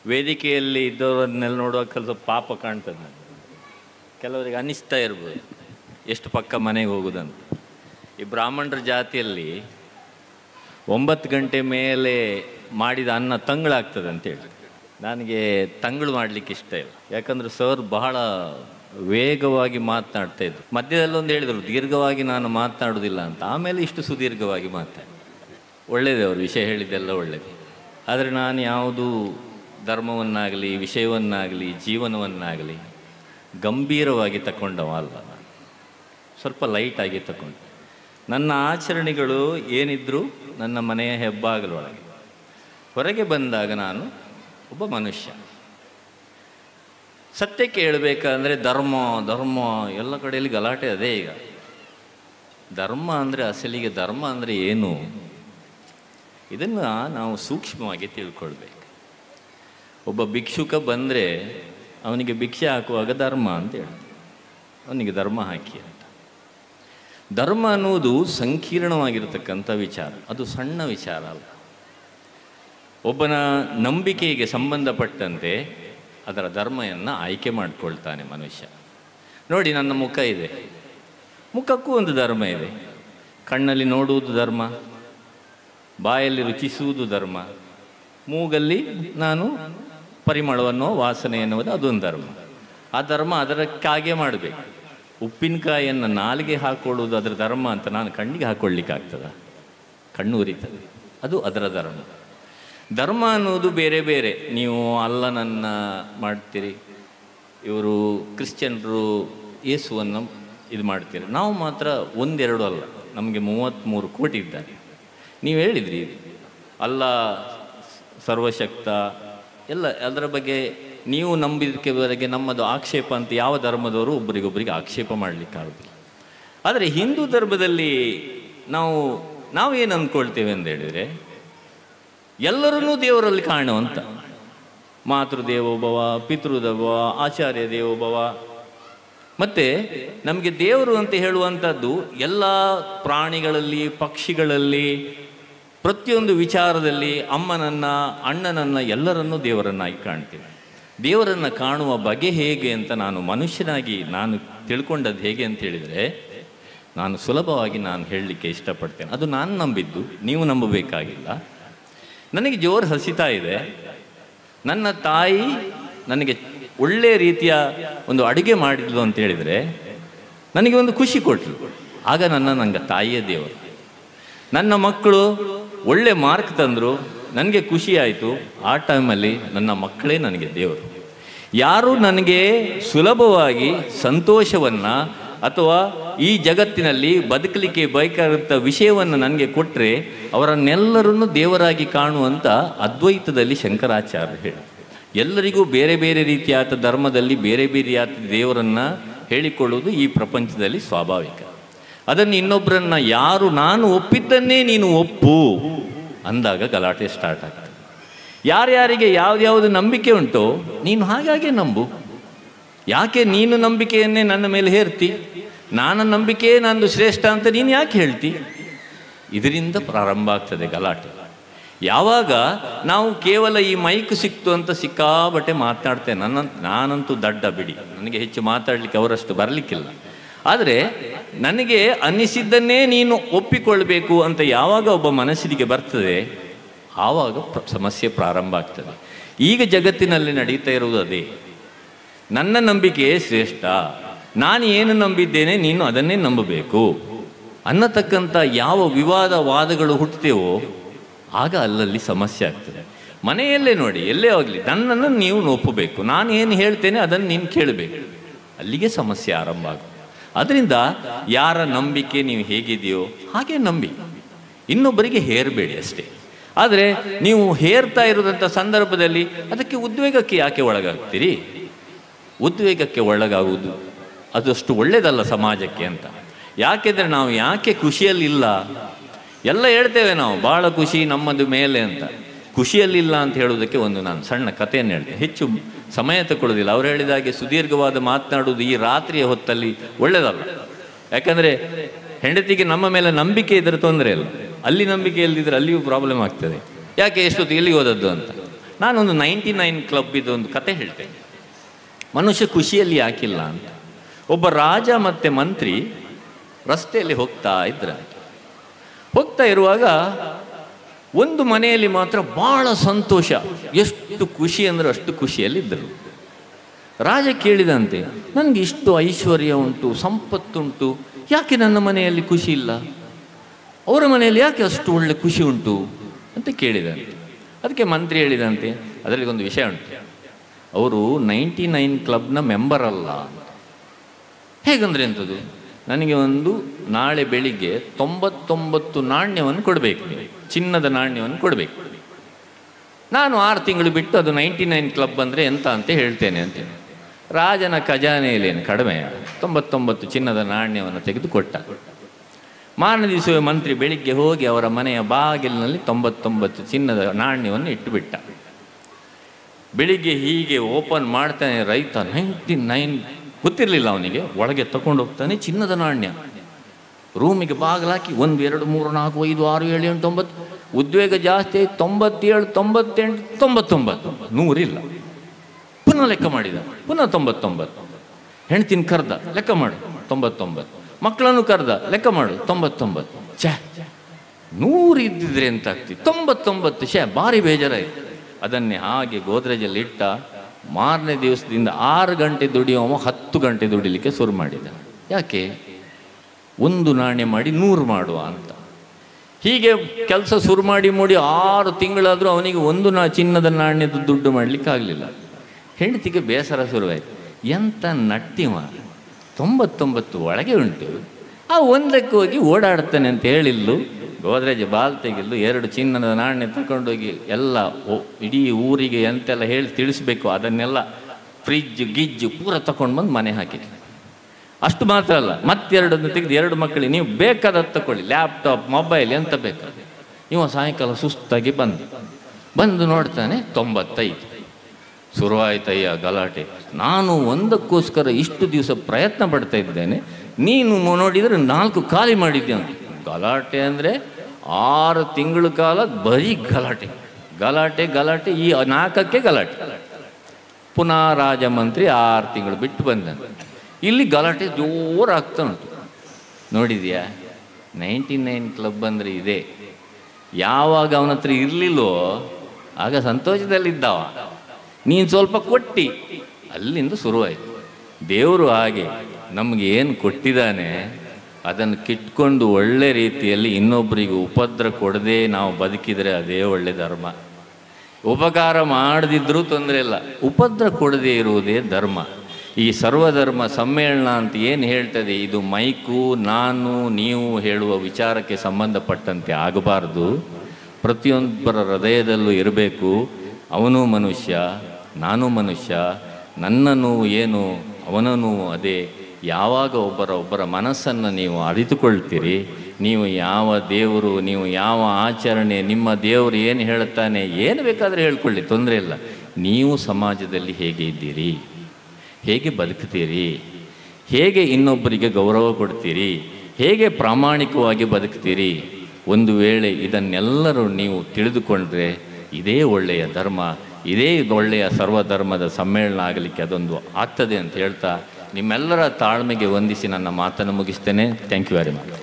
ವೇದಿಕೆಯಲ್ಲಿ ಇದ್ದವರನ್ನೆಲ್ಲ ನೋಡುವಾಗ ಸ್ವಲ್ಪ ಪಾಪ ಕಾಣ್ತದೆ ನನಗೆ ಕೆಲವರಿಗೆ ಅನಿಸ್ತಾ ಇರ್ಬೋದು ಎಷ್ಟು ಪಕ್ಕ ಮನೆಗೆ ಹೋಗುದಂತ ಈ ಬ್ರಾಹ್ಮಣರ ಜಾತಿಯಲ್ಲಿ ಒಂಬತ್ತು ಗಂಟೆ ಮೇಲೆ ಮಾಡಿದ ಅನ್ನ ತಂಗಳಾಗ್ತದೆ ಅಂತೇಳಿ ನನಗೆ ತಂಗಳು ಮಾಡಲಿಕ್ಕೆ ಇಷ್ಟ ಇಲ್ಲ ಯಾಕಂದ್ರೆ ಸರ್ ಬಹಳ ವೇಗವಾಗಿ ಮಾತನಾಡ್ತಾ ಇದ್ರು ಮಧ್ಯದಲ್ಲಿ ಒಂದು ಹೇಳಿದರು ದೀರ್ಘವಾಗಿ ನಾನು ಮಾತನಾಡೋದಿಲ್ಲ ಅಂತ ಆಮೇಲೆ ಇಷ್ಟು ಸುದೀರ್ಘವಾಗಿ ಮಾತಾಡಿ ಒಳ್ಳೆಯದೇ ಅವರು ವಿಷಯ ಹೇಳಿದ್ದೆಲ್ಲ ಒಳ್ಳೆಯದು ಆದರೆ ನಾನು ಯಾವುದು ಧರ್ಮವನ್ನಾಗಲಿ ವಿಷಯವನ್ನಾಗಲಿ ಜೀವನವನ್ನಾಗಲಿ ಗಂಭೀರವಾಗಿ ತಗೊಂಡವ ಅಲ್ಲ ನಾನು ಸ್ವಲ್ಪ ಲೈಟಾಗಿ ತಗೊಂಡು ನನ್ನ ಆಚರಣೆಗಳು ಏನಿದ್ರು ನನ್ನ ಮನೆಯ ಹೆಬ್ಬಾಗಲೊಳಗೆ ಹೊರಗೆ ಬಂದಾಗ ನಾನು ಒಬ್ಬ ಮನುಷ್ಯ ಸತ್ಯಕ್ಕೆ ಹೇಳಬೇಕಂದ್ರೆ ಧರ್ಮ ಧರ್ಮ ಎಲ್ಲ ಕಡೆಯಲ್ಲಿ ಗಲಾಟೆ ಅದೇ ಈಗ ಧರ್ಮ ಅಂದರೆ ಅಸಲಿಗೆ ಧರ್ಮ ಅಂದರೆ ಏನು ಇದನ್ನು ನಾವು ಸೂಕ್ಷ್ಮವಾಗಿ ತಿಳ್ಕೊಳ್ಬೇಕು ಒಬ್ಬ ಭಿಕ್ಷುಕ ಬಂದರೆ ಅವನಿಗೆ ಭಿಕ್ಷೆ ಹಾಕುವಾಗ ಧರ್ಮ ಅಂತ ಹೇಳ್ತಾರೆ ಅವನಿಗೆ ಧರ್ಮ ಹಾಕಿ ಅಂತ ಧರ್ಮ ಅನ್ನುವುದು ಸಂಕೀರ್ಣವಾಗಿರತಕ್ಕಂಥ ವಿಚಾರ ಅದು ಸಣ್ಣ ವಿಚಾರ ಅಲ್ಲ ಒಬ್ಬನ ನಂಬಿಕೆಗೆ ಸಂಬಂಧಪಟ್ಟಂತೆ ಅದರ ಧರ್ಮವನ್ನು ಆಯ್ಕೆ ಮಾಡಿಕೊಳ್ತಾನೆ ಮನುಷ್ಯ ನೋಡಿ ನನ್ನ ಮುಖ ಇದೆ ಮುಖಕ್ಕೂ ಒಂದು ಧರ್ಮ ಇದೆ ಕಣ್ಣಲ್ಲಿ ನೋಡುವುದು ಧರ್ಮ ಬಾಯಲ್ಲಿ ರುಚಿಸುವುದು ಧರ್ಮ ಮೂಗಲ್ಲಿ ನಾನು ಪರಿಮಳವನ್ನು ವಾಸನೆ ಎನ್ನುವುದು ಅದೊಂದು ಧರ್ಮ ಆ ಧರ್ಮ ಅದರಕ್ಕಾಗೆ ಮಾಡಬೇಕು ಉಪ್ಪಿನಕಾಯಿಯನ್ನು ನಾಲಿಗೆ ಹಾಕೊಳ್ಳುವುದು ಅದರ ಧರ್ಮ ಅಂತ ನಾನು ಕಣ್ಣಿಗೆ ಹಾಕೊಳ್ಳಿಕ್ಕಾಗ್ತದ ಕಣ್ಣು ಉರಿತದೆ ಅದು ಅದರ ಧರ್ಮ ಧರ್ಮ ಅನ್ನೋದು ಬೇರೆ ಬೇರೆ ನೀವು ಅಲ್ಲನನ್ನ ಮಾಡ್ತೀರಿ ಇವರು ಕ್ರಿಶ್ಚಿಯನ್ರು ಯೇಸುವನ್ನು ಇದು ಮಾಡ್ತೀರಿ ನಾವು ಮಾತ್ರ ಒಂದೆರಡು ಅಲ್ಲ ನಮಗೆ ಮೂವತ್ತ್ಮೂರು ಕೋಟಿ ಇದ್ದಾರೆ ನೀವು ಹೇಳಿದ್ರಿ ಅಲ್ಲ ಸರ್ವಶಕ್ತ ಎಲ್ಲ ಅದರ ಬಗ್ಗೆ ನೀವು ನಂಬಿಕೆವರೆಗೆ ನಮ್ಮದು ಆಕ್ಷೇಪ ಅಂತ ಯಾವ ಧರ್ಮದವರು ಒಬ್ಬರಿಗೊಬ್ಬರಿಗೆ ಆಕ್ಷೇಪ ಮಾಡಲಿಕ್ಕಾಗೋದಿಲ್ಲ ಆದರೆ ಹಿಂದೂ ಧರ್ಮದಲ್ಲಿ ನಾವು ನಾವೇನು ಅಂದ್ಕೊಳ್ತೇವೆ ಅಂತ ಹೇಳಿದರೆ ಎಲ್ಲರನ್ನೂ ದೇವರಲ್ಲಿ ಕಾಣುವಂತ ಮಾತೃದೇವೋಭವ ಪಿತೃದೇವೋಭವ ಆಚಾರ್ಯ ದೇವೋಭವ ಮತ್ತೆ ನಮಗೆ ದೇವರು ಅಂತ ಹೇಳುವಂಥದ್ದು ಎಲ್ಲ ಪ್ರಾಣಿಗಳಲ್ಲಿ ಪಕ್ಷಿಗಳಲ್ಲಿ ಪ್ರತಿಯೊಂದು ವಿಚಾರದಲ್ಲಿ ಅಮ್ಮನನ್ನ ಅಣ್ಣನನ್ನ ಎಲ್ಲರನ್ನೂ ದೇವರನ್ನಾಗಿ ಕಾಣ್ತೀವಿ ದೇವರನ್ನು ಕಾಣುವ ಬಗೆ ಹೇಗೆ ಅಂತ ನಾನು ಮನುಷ್ಯನಾಗಿ ನಾನು ತಿಳ್ಕೊಂಡದ್ದು ಹೇಗೆ ಅಂತ ಹೇಳಿದರೆ ನಾನು ಸುಲಭವಾಗಿ ನಾನು ಹೇಳಲಿಕ್ಕೆ ಇಷ್ಟಪಡ್ತೇನೆ ಅದು ನಾನು ನಂಬಿದ್ದು ನೀವು ನಂಬಬೇಕಾಗಿಲ್ಲ ನನಗೆ ಜೋರು ಹಸಿತಾ ಇದೆ ನನ್ನ ತಾಯಿ ನನಗೆ ಒಳ್ಳೆ ರೀತಿಯ ಒಂದು ಅಡುಗೆ ಮಾಡಿದ್ಲು ಅಂತ ಹೇಳಿದರೆ ನನಗೆ ಒಂದು ಖುಷಿ ಕೊಟ್ಟರು ಆಗ ನನ್ನ ನಂಗೆ ತಾಯಿಯೇ ದೇವರು ನನ್ನ ಮಕ್ಕಳು ಒಳ್ಳೆ ಮಾರ್ಕ್ ತಂದರು ನನಗೆ ಖುಷಿ ಆಯಿತು ಆ ಟೈಮಲ್ಲಿ ನನ್ನ ಮಕ್ಕಳೇ ನನಗೆ ದೇವರು ಯಾರು ನನಗೆ ಸುಲಭವಾಗಿ ಸಂತೋಷವನ್ನು ಅಥವಾ ಈ ಜಗತ್ತಿನಲ್ಲಿ ಬದುಕಲಿಕ್ಕೆ ಬೇಕಾದಂಥ ವಿಷಯವನ್ನು ನನಗೆ ಕೊಟ್ಟರೆ ಅವರನ್ನೆಲ್ಲರನ್ನು ದೇವರಾಗಿ ಕಾಣುವಂಥ ಅದ್ವೈತದಲ್ಲಿ ಶಂಕರಾಚಾರ್ಯ ಹೇಳಿ ಎಲ್ಲರಿಗೂ ಬೇರೆ ಬೇರೆ ರೀತಿಯಾದ ಧರ್ಮದಲ್ಲಿ ಬೇರೆ ಬೇರೆಯಾದ ದೇವರನ್ನು ಹೇಳಿಕೊಳ್ಳುವುದು ಈ ಪ್ರಪಂಚದಲ್ಲಿ ಸ್ವಾಭಾವಿಕ ಅದನ್ನು ಇನ್ನೊಬ್ಬರನ್ನ ಯಾರು ನಾನು ಒಪ್ಪಿದ್ದನ್ನೇ ನೀನು ಒಪ್ಪು ಅಂದಾಗ ಗಲಾಟೆ ಸ್ಟಾರ್ಟ್ ಆಗ್ತದೆ ಯಾರ್ಯಾರಿಗೆ ಯಾವ್ದ್ಯಾವುದು ನಂಬಿಕೆ ಉಂಟೋ ನೀನು ಹಾಗಾಗಿ ನಂಬು ಯಾಕೆ ನೀನು ನಂಬಿಕೆಯನ್ನೇ ನನ್ನ ಮೇಲೆ ಹೇರ್ತಿ ನನ್ನ ನಂಬಿಕೆಯೇ ನಂದು ಶ್ರೇಷ್ಠ ಅಂತ ನೀನು ಯಾಕೆ ಹೇಳ್ತಿ ಇದರಿಂದ ಪ್ರಾರಂಭ ಆಗ್ತದೆ ಗಲಾಟೆ ಯಾವಾಗ ನಾವು ಕೇವಲ ಈ ಮೈಕ್ ಸಿಕ್ತು ಅಂತ ಸಿಕ್ಕಾಬಟ್ಟೆ ಮಾತನಾಡ್ತೇನೆ ನನ್ನ ನಾನಂತೂ ದಡ್ಡ ಬಿಡಿ ನನಗೆ ಹೆಚ್ಚು ಮಾತಾಡಲಿಕ್ಕೆ ಅವರಷ್ಟು ಬರಲಿಕ್ಕಿಲ್ಲ ಆದರೆ ನನಗೆ ಅನ್ನಿಸಿದ್ದನ್ನೇ ನೀನು ಒಪ್ಪಿಕೊಳ್ಬೇಕು ಅಂತ ಯಾವಾಗ ಒಬ್ಬ ಮನಸ್ಸಿಗೆ ಬರ್ತದೆ ಆವಾಗ ಪ್ರ- ಸಮಸ್ಯೆ ಪ್ರಾರಂಭ ಆಗ್ತದೆ ಈಗ ಜಗತ್ತಿನಲ್ಲಿ ನಡೀತಾ ಇರುವುದು ಅದೇ ನನ್ನ ನಂಬಿಕೆಯೇ ಶ್ರೇಷ್ಠ ನಾನು ಏನು ನಂಬಿದ್ದೇನೆ ನೀನು ಅದನ್ನೇ ನಂಬಬೇಕು ಅನ್ನತಕ್ಕಂಥ ಯಾವ ವಿವಾದ ವಾದಗಳು ಹುಟ್ಟುತ್ತೇವೋ ಆಗ ಅಲ್ಲಲ್ಲಿ ಸಮಸ್ಯೆ ಆಗ್ತದೆ ಮನೆಯಲ್ಲೇ ನೋಡಿ ಎಲ್ಲೇ ಆಗಲಿ ನನ್ನನ್ನು ನೀವು ಒಪ್ಪಬೇಕು ನಾನು ಏನು ಹೇಳ್ತೇನೆ ಅದನ್ನು ನೀನು ಕೇಳಬೇಕು ಅಲ್ಲಿಗೆ ಸಮಸ್ಯೆ ಆರಂಭ ಆಗುತ್ತೆ ಅದರಿಂದ ಯಾರ ನಂಬಿಕೆ ನೀವು ಹೇಗಿದೆಯೋ ಹಾಗೆ ನಂಬಿ ಇನ್ನೊಬ್ಬರಿಗೆ ಹೇರಬೇಡಿ ಅಷ್ಟೇ ಆದರೆ ನೀವು ಹೇರ್ತಾ ಇರೋದಂಥ ಸಂದರ್ಭದಲ್ಲಿ ಅದಕ್ಕೆ ಉದ್ವೇಗಕ್ಕೆ ಯಾಕೆ ಒಳಗಾಗ್ತೀರಿ ಉದ್ವೇಗಕ್ಕೆ ಒಳಗಾಗುವುದು ಅದಷ್ಟು ಒಳ್ಳೆಯದಲ್ಲ ಸಮಾಜಕ್ಕೆ ಅಂತ ಯಾಕೆಂದರೆ ನಾವು ಯಾಕೆ ಖುಷಿಯಲ್ಲಿಲ್ಲ ಎಲ್ಲ ಹೇಳ್ತೇವೆ ನಾವು ಭಾಳ ಖುಷಿ ನಮ್ಮದು ಮೇಲೆ ಅಂತ ಖುಷಿಯಲ್ಲಿಲ್ಲ ಅಂತ ಹೇಳೋದಕ್ಕೆ ಒಂದು ನಾನು ಸಣ್ಣ ಕಥೆಯನ್ನು ಹೇಳ್ತೇನೆ ಹೆಚ್ಚು ಸಮಯ ತಗೊಳ್ಳೋದಿಲ್ಲ ಅವ್ರು ಹೇಳಿದ ಹಾಗೆ ಸುದೀರ್ಘವಾದ ಮಾತನಾಡುವುದು ಈ ರಾತ್ರಿಯ ಹೊತ್ತಲ್ಲಿ ಒಳ್ಳೆಯದಲ್ಲ ಯಾಕಂದರೆ ಹೆಂಡತಿಗೆ ನಮ್ಮ ಮೇಲೆ ನಂಬಿಕೆ ಇದ್ರೆ ತೊಂದರೆ ಇಲ್ಲ ಅಲ್ಲಿ ನಂಬಿಕೆ ಇಲ್ಲದಿದ್ರೆ ಅಲ್ಲಿಯೂ ಪ್ರಾಬ್ಲಮ್ ಆಗ್ತದೆ ಯಾಕೆ ಎಷ್ಟೊತ್ತು ಎಲ್ಲಿಗೆ ಹೋದದ್ದು ಅಂತ ನಾನೊಂದು ನೈಂಟಿ ನೈನ್ ಕ್ಲಬ್ ಇದೊಂದು ಕತೆ ಹೇಳ್ತೇನೆ ಮನುಷ್ಯ ಖುಷಿಯಲ್ಲಿ ಯಾಕಿಲ್ಲ ಅಂತ ಒಬ್ಬ ರಾಜ ಮತ್ತು ಮಂತ್ರಿ ರಸ್ತೆಯಲ್ಲಿ ಹೋಗ್ತಾ ಇದ್ರ ಹೋಗ್ತಾ ಇರುವಾಗ ಒಂದು ಮನೆಯಲ್ಲಿ ಮಾತ್ರ ಬಹಳ ಸಂತೋಷ ಎಷ್ಟು ಖುಷಿ ಅಂದರೆ ಅಷ್ಟು ಖುಷಿಯಲ್ಲಿದ್ದರು ರಾಜ ಕೇಳಿದಂತೆ ನನಗೆ ಇಷ್ಟು ಐಶ್ವರ್ಯ ಉಂಟು ಸಂಪತ್ತುಂಟು ಯಾಕೆ ನನ್ನ ಮನೆಯಲ್ಲಿ ಖುಷಿ ಇಲ್ಲ ಅವರ ಮನೆಯಲ್ಲಿ ಯಾಕೆ ಅಷ್ಟು ಒಳ್ಳೆ ಖುಷಿ ಉಂಟು ಅಂತ ಕೇಳಿದಂತೆ ಅದಕ್ಕೆ ಮಂತ್ರಿ ಹೇಳಿದಂತೆ ಅದರಲ್ಲಿ ಒಂದು ವಿಷಯ ಉಂಟು ಅವರು ನೈಂಟಿ ನೈನ್ ಕ್ಲಬ್ನ ಮೆಂಬರ್ ಅಲ್ಲ ಹೇಗಂದ್ರೆ ಎಂಥದ್ದು ನನಗೆ ಒಂದು ನಾಳೆ ಬೆಳಿಗ್ಗೆ ತೊಂಬತ್ತೊಂಬತ್ತು ನಾಣ್ಯವನ್ನು ಕೊಡಬೇಕು ನೀವು ಚಿನ್ನದ ನಾಣ್ಯವನ್ನು ಕೊಡಬೇಕು ನಾನು ಆರು ತಿಂಗಳು ಬಿಟ್ಟು ಅದು ನೈಂಟಿ ನೈನ್ ಕ್ಲಬ್ ಅಂದರೆ ಎಂತ ಅಂತ ಹೇಳ್ತೇನೆ ಅಂತ ರಾಜನ ಖಜಾನೆಯಲ್ಲೇನು ಕಡಿಮೆ ತೊಂಬತ್ತೊಂಬತ್ತು ಚಿನ್ನದ ನಾಣ್ಯವನ್ನು ತೆಗೆದು ಕೊಟ್ಟ ಮಾರನೇ ದಿವಸ ಮಂತ್ರಿ ಬೆಳಿಗ್ಗೆ ಹೋಗಿ ಅವರ ಮನೆಯ ಬಾಗಿಲಿನಲ್ಲಿ ತೊಂಬತ್ತೊಂಬತ್ತು ಚಿನ್ನದ ನಾಣ್ಯವನ್ನು ಇಟ್ಟುಬಿಟ್ಟ ಬೆಳಿಗ್ಗೆ ಹೀಗೆ ಓಪನ್ ಮಾಡ್ತಾನೆ ರೈತ ನೈಂಟಿ ನೈನ್ ಗೊತ್ತಿರಲಿಲ್ಲ ಅವನಿಗೆ ಒಳಗೆ ತಗೊಂಡು ಹೋಗ್ತಾನೆ ಚಿನ್ನದ ನಾಣ್ಯ ರೂಮಿಗೆ ಬಾಗಿಲಾಕಿ ಒಂದು ಎರಡು ಮೂರು ನಾಲ್ಕು ಐದು ಆರು ಏಳು ಎಂಟು ಒಂಬತ್ತು ಉದ್ವೇಗ ಜಾಸ್ತಿ ಆಯ್ತು ತೊಂಬತ್ತೇಳು ತೊಂಬತ್ತೆಂಟು ತೊಂಬತ್ತೊಂಬತ್ತು ನೂರಿಲ್ಲ ಪುನಃ ಲೆಕ್ಕ ಮಾಡಿದ ಪುನಃ ತೊಂಬತ್ತೊಂಬತ್ತು ಹೆಣ್ತಿನ ಕರ್ದ ಲೆಕ್ಕ ಮಾಡು ತೊಂಬತ್ತೊಂಬತ್ತು ಮಕ್ಕಳನ್ನು ಕರ್ದ ಲೆಕ್ಕ ಮಾಡು ತೊಂಬತ್ತೊಂಬತ್ತು ಛೇ ನೂರು ಇದ್ದಿದ್ರೆ ಎಂತ ಆಗ್ತಿತ್ತು ತೊಂಬತ್ತೊಂಬತ್ತು ಶೇ ಭಾರಿ ಬೇಜಾರಾಯಿತು ಅದನ್ನೇ ಹಾಗೆ ಗೋದ್ರೇಜಲ್ಲಿ ಇಟ್ಟ ಮಾರನೇ ದಿವಸದಿಂದ ಆರು ಗಂಟೆ ದುಡಿಯುವ ಹತ್ತು ಗಂಟೆ ದುಡಿಲಿಕ್ಕೆ ಶುರು ಮಾಡಿದ ಯಾಕೆ ಒಂದು ನಾಣ್ಯ ಮಾಡಿ ನೂರು ಮಾಡುವ ಅಂತ ಹೀಗೆ ಕೆಲಸ ಶುರು ಮಾಡಿ ಮಾಡಿ ಆರು ತಿಂಗಳಾದರೂ ಅವನಿಗೆ ಒಂದು ನಾ ಚಿನ್ನದ ನಾಣ್ಯದ ದುಡ್ಡು ಮಾಡಲಿಕ್ಕೆ ಆಗಲಿಲ್ಲ ಹೆಂಡತಿಗೆ ಬೇಸರ ಶುರುವಾಯಿತು ಎಂಥ ನಟ್ಟಿವ ತೊಂಬತ್ತೊಂಬತ್ತು ಒಳಗೆ ಉಂಟು ಆ ಒಂದಕ್ಕೆ ಹೋಗಿ ಓಡಾಡ್ತಾನೆ ಅಂತ ಹೇಳಿಲ್ಲು ಗೋದ್ರೇಜ್ ಬಾಲ್ ತೆಗಿಲ್ಲು ಎರಡು ಚಿನ್ನದ ನಾಣ್ಯ ತಗೊಂಡೋಗಿ ಎಲ್ಲ ಓ- ಇಡೀ ಊರಿಗೆ ಎಂತೆಲ್ಲ ಹೇಳಿ ತಿಳಿಸ್ಬೇಕು ಅದನ್ನೆಲ್ಲ ಫ್ರಿಜ್ ಗಿಜ್ಜು ಪೂರ ತಗೊಂಡು ಬಂದು ಮನೆ ಹಾಕಿದೆ ಅಷ್ಟು ಮಾತ್ರ ಅಲ್ಲ ಮತ್ತೆರಡನ್ನು ತೆಗೆದು ಎರಡು ಮಕ್ಕಳಿಗೆ ನೀವು ಬೇಕಾದ ತಗೊಳ್ಳಿ ಲ್ಯಾಪ್ಟಾಪ್ ಮೊಬೈಲ್ ಎಂತ ಬೇಕು ಇವ ಸಾಯಂಕಾಲ ಸುಸ್ತಾಗಿ ಬಂದು ಬಂದು ನೋಡ್ತಾನೆ ತೊಂಬತ್ತೈದು ಶುರುವಾಯ್ತಯ್ಯ ಗಲಾಟೆ ನಾನು ಒಂದಕ್ಕೋಸ್ಕರ ಇಷ್ಟು ದಿವಸ ಪ್ರಯತ್ನ ಪಡ್ತಾ ಇದ್ದೇನೆ ನೀನು ಮೊ- ನೋಡಿದರೆ ನಾಲ್ಕು ಖಾಲಿ ಮಾಡಿದ್ದೆ ಅಂತ ಗಲಾಟೆ ಅಂದರೆ ಆರು ತಿಂಗಳ ಕಾಲ ಬರೀ ಗಲಾಟೆ ಗಲಾಟೆ ಗಲಾಟೆ ಈ ನಾಲ್ಕಕ್ಕೆ ಗಲಾಟೆ ಪುನಃ ರಾಜಮಂತ್ರಿ ಆರು ತಿಂಗಳು ಬಿಟ್ಟು ಬಂದ ಇಲ್ಲಿ ಗಲಾಟೆ ಜೋರಾಗ್ತಾ ಉಂಟು ನೋಡಿದ್ಯಾ ನೈಂಟಿ ನೈನ್ ಕ್ಲಬ್ ಅಂದರೆ ಇದೆ ಯಾವಾಗ ಅವನ ಹತ್ರ ಇರಲಿಲ್ಲೋ ಆಗ ಸಂತೋಷದಲ್ಲಿದ್ದವ ನೀನು ಸ್ವಲ್ಪ ಕೊಟ್ಟಿ ಅಲ್ಲಿಂದ ಶುರುವಾಯಿತು ದೇವರು ಹಾಗೆ ನಮಗೆ ಏನು ಕೊಟ್ಟಿದ್ದಾನೆ ಅದನ್ನು ಕಿಟ್ಕೊಂಡು ಒಳ್ಳೆ ರೀತಿಯಲ್ಲಿ ಇನ್ನೊಬ್ಬರಿಗೆ ಉಪದ್ರ ಕೊಡದೆ ನಾವು ಬದುಕಿದರೆ ಅದೇ ಒಳ್ಳೆ ಧರ್ಮ ಉಪಕಾರ ಮಾಡದಿದ್ರೂ ತೊಂದರೆ ಇಲ್ಲ ಉಪದ್ರ ಕೊಡದೇ ಇರುವುದೇ ಧರ್ಮ ಈ ಸರ್ವಧರ್ಮ ಸಮ್ಮೇಳನ ಅಂತ ಏನು ಹೇಳ್ತದೆ ಇದು ಮೈಕು ನಾನು ನೀವು ಹೇಳುವ ವಿಚಾರಕ್ಕೆ ಸಂಬಂಧಪಟ್ಟಂತೆ ಆಗಬಾರ್ದು ಪ್ರತಿಯೊಬ್ಬರ ಹೃದಯದಲ್ಲೂ ಇರಬೇಕು ಅವನು ಮನುಷ್ಯ ನಾನು ಮನುಷ್ಯ ನನ್ನ ನೋವು ಏನು ಅವನ ನೋವು ಅದೇ ಯಾವಾಗ ಒಬ್ಬರ ಒಬ್ಬರ ಮನಸ್ಸನ್ನು ನೀವು ಅರಿತುಕೊಳ್ತೀರಿ ನೀವು ಯಾವ ದೇವರು ನೀವು ಯಾವ ಆಚರಣೆ ನಿಮ್ಮ ದೇವರು ಏನು ಹೇಳ್ತಾನೆ ಏನು ಬೇಕಾದರೆ ಹೇಳ್ಕೊಳ್ಳಿ ತೊಂದರೆ ಇಲ್ಲ ನೀವು ಸಮಾಜದಲ್ಲಿ ಹೇಗೆ ಇದ್ದೀರಿ ಹೇಗೆ ಬದುಕ್ತೀರಿ ಹೇಗೆ ಇನ್ನೊಬ್ಬರಿಗೆ ಗೌರವ ಕೊಡ್ತೀರಿ ಹೇಗೆ ಪ್ರಾಮಾಣಿಕವಾಗಿ ಬದುಕ್ತೀರಿ ಒಂದು ವೇಳೆ ಇದನ್ನೆಲ್ಲರೂ ನೀವು ತಿಳಿದುಕೊಂಡ್ರೆ ಇದೇ ಒಳ್ಳೆಯ ಧರ್ಮ ಇದೇ ಒಳ್ಳೆಯ ಸರ್ವಧರ್ಮದ ಸಮ್ಮೇಳನ ಆಗಲಿಕ್ಕೆ ಅದೊಂದು ಆಗ್ತದೆ ಅಂತ ಹೇಳ್ತಾ ನಿಮ್ಮೆಲ್ಲರ ತಾಳ್ಮೆಗೆ ವಂದಿಸಿ ನನ್ನ ಮಾತನ್ನು ಮುಗಿಸ್ತೇನೆ ಥ್ಯಾಂಕ್ ಯು ವೆರಿ ಮಚ್